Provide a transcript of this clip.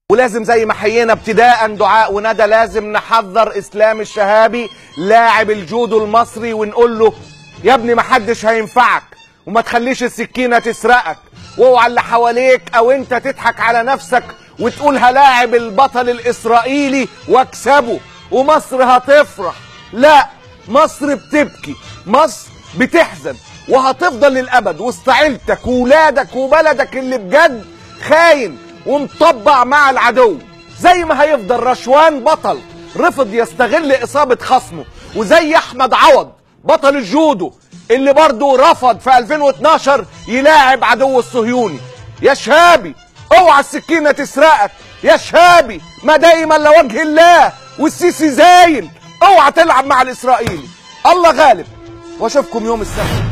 ولازم زي ما حيينا ابتداء دعاء وندى لازم نحذر اسلام الشهابي لاعب الجودو المصري ونقول له يا ابني ما حدش هينفعك وما تخليش السكينه تسرقك واوعى اللي حواليك او انت تضحك على نفسك وتقول هلاعب البطل الاسرائيلي واكسبه ومصر هتفرح لا مصر بتبكي مصر بتحزن وهتفضل للابد وسط عيلتك وولادك وبلدك اللي بجد خاين ومطبع مع العدو زي ما هيفضل رشوان بطل رفض يستغل اصابه خصمه وزي احمد عوض بطل الجودو اللي برضه رفض في 2012 يلاعب عدو الصهيوني يا شهابي اوعى السكينه تسرقك يا شهابي ما دايما لوجه الله والسيسي زايل اوعى تلعب مع الاسرائيلي الله غالب واشوفكم يوم السبت